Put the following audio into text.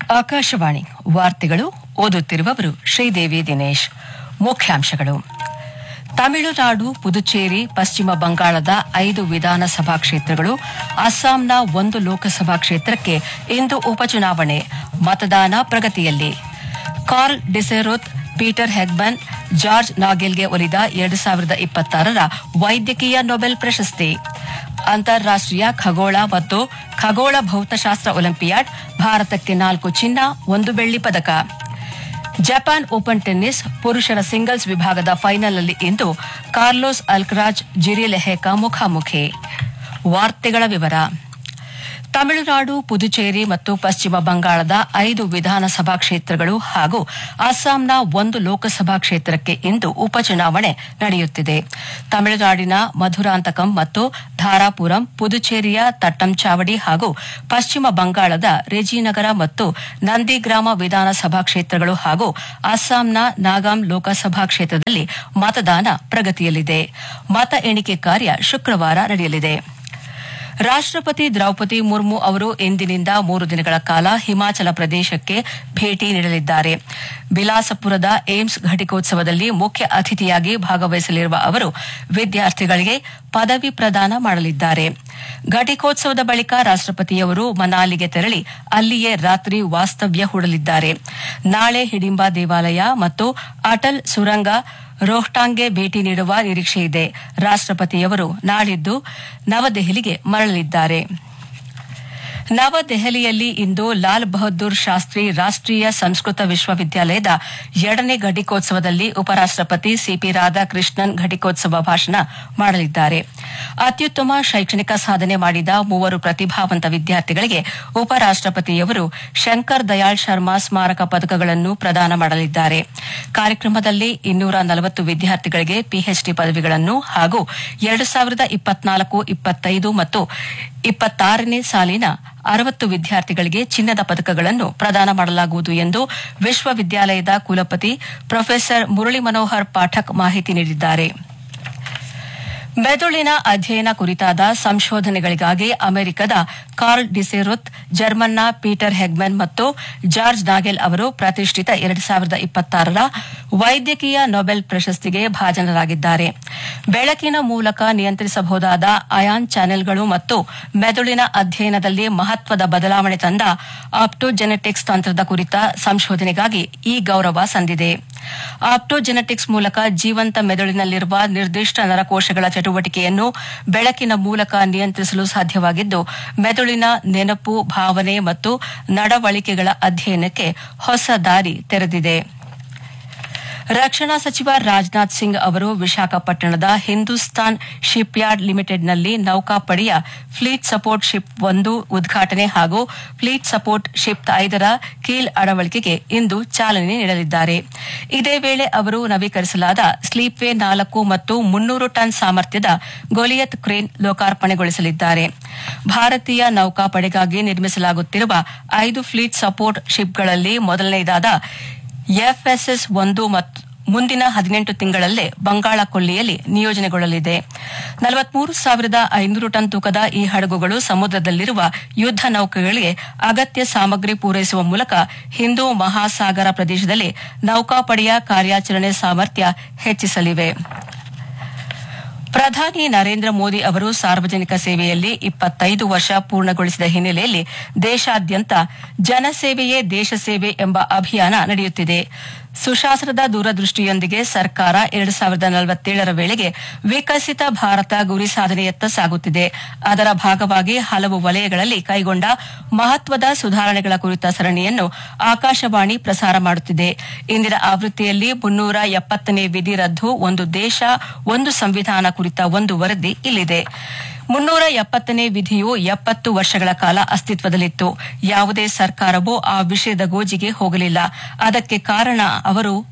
ಆಕಾಶವಾಣಿ ವಾರ್ತೆಗಳು ಓದುತ್ತಿರುವವರು ಶ್ರೀದೇವಿ ದಿನೇಶ್ ಮುಖ್ಯಾಂಶಗಳು ತಮಿಳುನಾಡು ಪುದುಚೇರಿ ಪಶ್ಚಿಮ ಬಂಗಾಳದ ಐದು ವಿಧಾನಸಭಾ ಕ್ಷೇತ್ರಗಳು ಅಸ್ಸಾಂನ ಒಂದು ಲೋಕಸಭಾ ಕ್ಷೇತ್ರಕ್ಕೆ ಇಂದು ಉಪಚುನಾವಣೆ ಮತದಾನ ಪ್ರಗತಿಯಲ್ಲಿ ಕಾರ್ಲ್ ಡಿಸೆರೋತ್ ಪೀಟರ್ ಹೆಗ್ಬನ್ ಜಾರ್ಜ್ ನಾಗೆಲ್ಗೆ ಒಲಿದ ಎರಡು ಸಾವಿರದ ಇಪ್ಪತ್ತಾರರ ವೈದ್ಯಕೀಯ ನೊಬೆಲ್ ಪ್ರಶಸ್ತಿ ಅಂತಾರಾಷ್ಟೀಯ ಖಗೋಳ ಮತ್ತು ಖಗೋಳ ಭೌತಶಾಸ್ತ್ರ ಒಲಿಂಪಿಯಾಡ್ ಭಾರತಕ್ಕೆ ನಾಲ್ಕು ಚಿನ್ನ ಒಂದು ಬೆಳ್ಳಿ ಪದಕ ಜಪಾನ್ ಓಪನ್ ಟೆನ್ನಿಸ್ ಪುರುಷರ ಸಿಂಗಲ್ಸ್ ವಿಭಾಗದ ಫೈನಲ್ನಲ್ಲಿ ಇಂದು ಕಾರ್ಲೋಸ್ ಅಲ್ಕ್ರಾಜ್ ಜಿರಿ ಲೆಹೆಕಾ ಮುಖಾಮುಖಿ ವಾರ್ತೆಗಳ ವಿವರ ತಮಿಳುನಾಡು ಪುದುಚೇರಿ ಮತ್ತು ಪಶ್ಚಿಮ ಬಂಗಾಳದ ಐದು ವಿಧಾನಸಭಾ ಕ್ಷೇತ್ರಗಳು ಹಾಗೂ ಅಸ್ಸಾಂನ ಒಂದು ಲೋಕಸಭಾ ಕ್ಷೇತ್ರಕ್ಕೆ ಇಂದು ಉಪಚುನಾವಣೆ ನಡೆಯುತ್ತಿದೆ ತಮಿಳುನಾಡಿನ ಮಧುರಾಂತಕಂ ಮತ್ತು ಧಾರಾಪುರಂ ಪುದುಚೇರಿಯ ತಟ್ಟಂಚಾವಡಿ ಹಾಗೂ ಪಶ್ಚಿಮ ಬಂಗಾಳದ ರೆಜಿನಗರ ಮತ್ತು ನಂದಿಗ್ರಾಮ ವಿಧಾನಸಭಾ ಕ್ಷೇತ್ರಗಳು ಹಾಗೂ ಅಸ್ಸಾಂನ ನಾಗಾಂ ಲೋಕಸಭಾ ಕ್ಷೇತ್ರದಲ್ಲಿ ಮತದಾನ ಪ್ರಗತಿಯಲ್ಲಿದೆ ಮತ ಎಣಿಕೆ ಕಾರ್ಯ ಶುಕ್ರವಾರ ನಡೆಯಲಿದೆ ರಾಷ್ಟಪತಿ ದ್ರೌಪದಿ ಮುರ್ಮು ಅವರು ಇಂದಿನಿಂದ ಮೂರು ದಿನಗಳ ಕಾಲ ಹಿಮಾಚಲ ಪ್ರದೇಶಕ್ಕೆ ಭೇಟಿ ನೀಡಲಿದ್ದಾರೆ ಬಿಲಾಸಪುರದ ಏಮ್ಸ್ ಘಟಿಕೋತ್ಸವದಲ್ಲಿ ಮುಖ್ಯ ಅತಿಥಿಯಾಗಿ ಭಾಗವಹಿಸಲಿರುವ ಅವರು ವಿದ್ಯಾರ್ಥಿಗಳಿಗೆ ಪದವಿ ಪ್ರದಾನ ಮಾಡಲಿದ್ದಾರೆ ಘಟಿಕೋತ್ಸವದ ಬಳಿಕ ರಾಷ್ಟಪತಿಯವರು ಮನಾಲಿಗೆ ತೆರಳಿ ಅಲ್ಲಿಯೇ ರಾತ್ರಿ ವಾಸ್ತವ್ಯ ಹೂಡಲಿದ್ದಾರೆ ನಾಳೆ ಹಿಡಿಂಬ ದೇವಾಲಯ ಮತ್ತು ಅಟಲ್ ಸುರಂಗ ರೋಹ್ಟಾಂಗ್ಗೆ ಭೇಟಿ ನೀಡುವ ನಿರೀಕ್ಷೆಯಿದೆ ರಾಷ್ಟಪತಿಯವರು ನಾಳಿದ್ದು ನವದೆಹಲಿಗೆ ಮರಳಲಿದ್ದಾರೆ ನವದೆಹಲಿಯಲ್ಲಿ ಇಂದು ಲಾಲ್ ಬಹದ್ದೂರ್ ಶಾಸ್ತ್ರಿ ರಾಷ್ಟೀಯ ಸಂಸ್ಕೃತ ವಿಶ್ವವಿದ್ಯಾಲಯದ ಎರಡನೇ ಘಟಿಕೋತ್ಸವದಲ್ಲಿ ಉಪರಾಷ್ಟಪತಿ ಸಿಪಿ ರಾಧಾಕೃಷ್ಣನ್ ಘಟಿಕೋತ್ಸವ ಭಾಷಣ ಮಾಡಲಿದ್ದಾರೆ ಅತ್ಯುತ್ತಮ ಶೈಕ್ಷಣಿಕ ಸಾಧನೆ ಮಾಡಿದ ಮೂವರು ಪ್ರತಿಭಾವಂತ ವಿದ್ಯಾರ್ಥಿಗಳಿಗೆ ಉಪರಾಷ್ಟಪತಿಯವರು ಶಂಕರ್ ದಯಾಳ್ ಶರ್ಮಾ ಸ್ಮಾರಕ ಪದಕಗಳನ್ನು ಪ್ರದಾನ ಮಾಡಲಿದ್ದಾರೆ ಕಾರ್ಯಕ್ರಮದಲ್ಲಿ ಇನ್ನೂರ ನಲವತ್ತು ವಿದ್ಯಾರ್ಥಿಗಳಿಗೆ ಪಿಎಚ್ಡಿ ಪದವಿಗಳನ್ನು ಹಾಗೂ ಎರಡು ಸಾವಿರದ ಇಪ್ಪತ್ನಾಲ್ಕು ಇಪ್ಪತ್ತೈದು ಮತ್ತು ಇಪ್ಪತ್ತಾರನೇ ಸಾಲಿನ ಅರವತ್ತು ವಿದ್ಯಾರ್ಥಿಗಳಿಗೆ ಚಿನ್ನದ ಪದಕಗಳನ್ನು ಪ್ರದಾನ ಮಾಡಲಾಗುವುದು ಎಂದು ವಿಶ್ವವಿದ್ಯಾಲಯದ ಕುಲಪತಿ ಪ್ರೊಫೆಸರ್ ಮುರಳಿ ಮನೋಹರ್ ಪಾಠಕ್ ಮಾಹಿತಿ ನೀಡಿದ್ದಾರೆ ಮೆದುಳಿನ ಅಧ್ಯಯನ ಕುರಿತಾದ ಸಂಶೋಧನೆಗಳಿಗಾಗಿ ಅಮೆರಿಕದ ಕಾರ್ಲ್ ಡಿಸೆರುತ್ ಜರ್ಮನ್ನ ಪೀಟರ್ ಹೆಗ್ಮೆನ್ ಮತ್ತು ಜಾರ್ಜ್ ನಾಗೆಲ್ ಅವರು ಪ್ರತಿಷ್ಠಿತ ಎರಡು ಸಾವಿರದ ಇಪ್ಪತ್ತಾರರ ವೈದ್ಯಕೀಯ ನೊಬೆಲ್ ಪ್ರಶಸ್ತಿಗೆ ಭಾಜನರಾಗಿದ್ದಾರೆ ಬೆಳಕಿನ ಮೂಲಕ ನಿಯಂತ್ರಿಸಬಹುದಾದ ಅಯಾನ್ ಚಾನೆಲ್ಗಳು ಮತ್ತು ಮೆದುಳಿನ ಅಧ್ಯಯನದಲ್ಲಿ ಮಹತ್ವದ ಬದಲಾವಣೆ ತಂದ ಆಪ್ಟೋಜೆನೆಟಿಕ್ಸ್ ತಂತ್ರದ ಕುರಿತ ಸಂಶೋಧನೆಗಾಗಿ ಈ ಗೌರವ ಸಂದಿದೆ ಆಪ್ಟೋಜೆನೆಟಿಕ್ಸ್ ಮೂಲಕ ಜೀವಂತ ಮೆದುಳಿನಲ್ಲಿರುವ ನಿರ್ದಿಷ್ಟ ನರಕೋಶಗಳ ಚಟುವಟಿಕೆಯನ್ನು ಬೆಳಕಿನ ಮೂಲಕ ನಿಯಂತ್ರಿಸಲು ಸಾಧ್ಯವಾಗಿದ್ದು ಮೆದುಳಿನ ನೆನಪು ಭಾವನೆ ಮತ್ತು ನಡವಳಿಕೆಗಳ ಅಧ್ಯಯನಕ್ಕೆ ಹೊಸ ದಾರಿ ತೆರೆದಿದೆ ರಕ್ಷಣಾ ಸಚಿವ ರಾಜನಾಥ್ ಸಿಂಗ್ ಅವರು ವಿಶಾಖಪಟ್ಟಣದ ಹಿಂದೂಸ್ತಾನ್ ಶಿಪ್ಯಾರ್ಡ್ ಲಿಮಿಟೆಡ್ನಲ್ಲಿ ನೌಕಾಪಡೆಯ ಫ್ಲೀಟ್ ಸಪೋರ್ಟ್ ಶಿಪ್ ಒಂದು ಉದ್ಘಾಟನೆ ಹಾಗೂ ಫ್ಲೀಟ್ ಸಪೋರ್ಟ್ ಶಿಪ್ ಐದರ ಕೀಲ್ ಅಳವಡಿಕೆಗೆ ಇಂದು ಚಾಲನೆ ನೀಡಲಿದ್ದಾರೆ ಇದೇ ವೇಳೆ ಅವರು ನವೀಕರಿಸಲಾದ ಸ್ಲೀಪ್ವೇ ನಾಲ್ಕು ಮತ್ತು ಮುನ್ನೂರು ಟನ್ ಸಾಮರ್ಥ್ಯದ ಗೊಲಿಯತ್ ಕ್ರೇನ್ ಲೋಕಾರ್ಪಣೆಗೊಳಿಸಲಿದ್ದಾರೆ ಭಾರತೀಯ ನೌಕಾಪಡೆಗಾಗಿ ನಿರ್ಮಿಸಲಾಗುತ್ತಿರುವ ಐದು ಫ್ಲೀಟ್ ಸಪೋರ್ಟ್ ಶಿಪ್ಗಳಲ್ಲಿ ಮೊದಲನೆಯದಾದ ಎಫ್ಎಸ್ಎಸ್ ಒಂದು ಮತ್ತು ಮುಂದಿನ ಹದಿನೆಂಟು ತಿಂಗಳಲ್ಲೇ ಬಂಗಾಳ ಕೊಲ್ಲಿಯಲ್ಲಿ ನಿಯೋಜನೆಗೊಳ್ಳಲಿದೆ ನಲವತ್ಮೂರು ಸಾವಿರದ ಐನೂರು ಟನ್ ತೂಕದ ಈ ಹಡಗುಗಳು ಸಮುದ್ರದಲ್ಲಿರುವ ಯುದ್ದ ನೌಕೆಗಳಿಗೆ ಅಗತ್ಯ ಸಾಮಗ್ರಿ ಪೂರೈಸುವ ಮೂಲಕ ಹಿಂದೂ ಮಹಾಸಾಗರ ಪ್ರದೇಶದಲ್ಲಿ ನೌಕಾಪಡೆಯ ಕಾರ್ಯಾಚರಣೆ ಸಾಮರ್ಥ್ಯ ಹೆಚ್ಚಿಸಲಿವೆ ಪ್ರಧಾನಿ ನರೇಂದ್ರ ಮೋದಿ ಅವರು ಸಾರ್ವಜನಿಕ ಸೇವೆಯಲ್ಲಿ ಇಪ್ಪತ್ತೈದು ವರ್ಷ ಪೂರ್ಣಗೊಳಿಸಿದ ಹಿನ್ನೆಲೆಯಲ್ಲಿ ದೇಶಾದ್ಯಂತ ಜನಸೇವೆಯೇ ದೇಶ ಸೇವೆ ಎಂಬ ಅಭಿಯಾನ ನಡೆಯುತ್ತಿದೆ ಸುಶಾಸನದ ದೂರದೃಷ್ಟಿಯೊಂದಿಗೆ ಸರ್ಕಾರ ಎರಡು ಸಾವಿರದ ನಲವತ್ತೇಳರ ವೇಳೆಗೆ ವಿಕಸಿತ ಭಾರತ ಗುರಿ ಸಾಧನೆಯತ್ತ ಸಾಗುತ್ತಿದೆ ಅದರ ಭಾಗವಾಗಿ ಹಲವು ವಲಯಗಳಲ್ಲಿ ಕೈಗೊಂಡ ಮಹತ್ವದ ಸುಧಾರಣೆಗಳ ಕುರಿತ ಸರಣಿಯನ್ನು ಆಕಾಶವಾಣಿ ಪ್ರಸಾರ ಮಾಡುತ್ತಿದೆ ಇಂದಿನ ಆವೃತ್ತಿಯಲ್ಲಿ ಮುನ್ನೂರ ಎಪ್ಪತ್ತನೇ ವಿಧಿ ರದ್ದು ಒಂದು ದೇಶ ಒಂದು ಸಂವಿಧಾನ ಕುರಿತ ಒಂದು ವರದಿ ಇಲ್ಲಿದೆ ಮುನ್ನೂರ ಎಪ್ಪತ್ತನೇ ವಿಧಿಯು ಎಪ್ಪತ್ತು ವರ್ಷಗಳ ಕಾಲ ಅಸ್ತಿತ್ವದಲ್ಲಿತ್ತು ಯಾವುದೇ ಸರ್ಕಾರವೂ ಆ ವಿಷಯದ ಗೋಜಿಗೆ ಹೋಗಲಿಲ್ಲ ಅದಕ್ಕೆ ಕಾರಣ ಅವರು